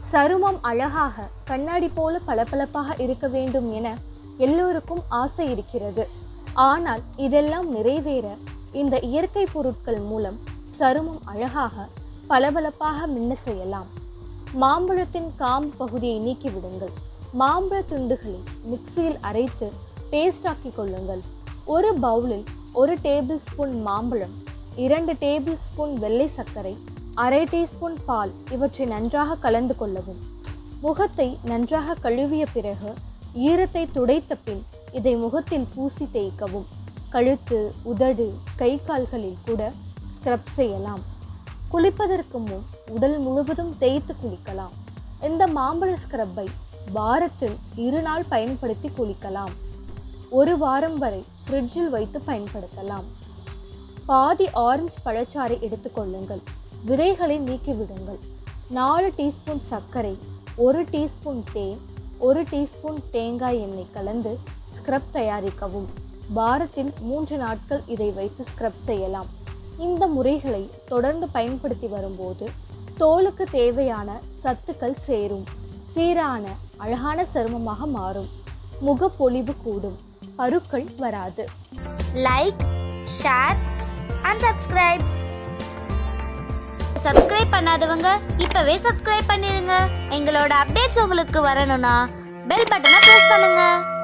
சருமம் அழகாக கண்ணாடி போல பளபளப்பாக இருக்க வேண்டும் என எல்லோருக்கும் ஆசை இருக்கிறது ஆனால் இதெல்லாம் நிறைவேற இந்த இயற்கை பொருட்கள் மூலம் சருமம் அழகாக பளபளப்பாக மின்ன செய்யலாம் மாம்பழத்தின் காம்பு பகுதியை நீக்கிவிடுங்கள் மாம்பழ துண்டுகளை மிக்சியில் அரைத்து பேஸ்டாக்கி கொள்ளுங்கள் ஒரு பவுலில் ஒரு டேபிள் ஸ்பூன் மாம்பழம் இரண்டு டேபிள் ஸ்பூன் வெள்ளை சர்க்கரை அரை டீஸ்பூன் பால் இவற்றை நன்றாக கலந்து கொள்ளவும் முகத்தை நன்றாக கழுவிய பிறகு ஈரத்தை துடைத்த பின் இதை முகத்தில் பூசி தேய்க்கவும் கழுத்து உதடு கை கால்களில் கூட ஸ்க்ரப் செய்யலாம் குளிப்பதற்கு முன் உடல் முழுவதும் தேய்த்து குளிக்கலாம் இந்த மாம்பழ ஸ்க்ரப்பை வாரத்தில் இரு நாள் பயன்படுத்தி குளிக்கலாம் ஒரு வாரம் வரை ஃப்ரிட்ஜில் வைத்து பயன்படுத்தலாம் பாதி ஆரஞ்சு பழச்சாறை எடுத்துக்கொள்ளுங்கள் விதைகளை நீக்கிவிடுங்கள் நாலு டீஸ்பூன் சர்க்கரை ஒரு டீஸ்பூன் தேன் ஒரு டீஸ்பூன் தேங்காய் எண்ணெய் கலந்து ஸ்க்ரப் தயாரிக்கவும் வாரத்தில் மூன்று நாட்கள் இதை வைத்து ஸ்க்ரப் செய்யலாம் இந்த முறைகளை தொடர்ந்து பயன்படுத்தி வரும்போது தோலுக்கு தேவையான சத்துக்கள் சேரும் சீரான அழகான சருமமாக மாறும் முகப்பொலிவு கூடும் பருக்கள் வராது like share and subscribe subscribe பண்ணாதவங்க இப்பவே சப்ஸ்கிரைப் பண்ணிருங்க எங்களோட அப்டேட்ஸ் உங்களுக்கு வரணும்னா பெல் பட்டனை பிரஸ் பண்ணுங்க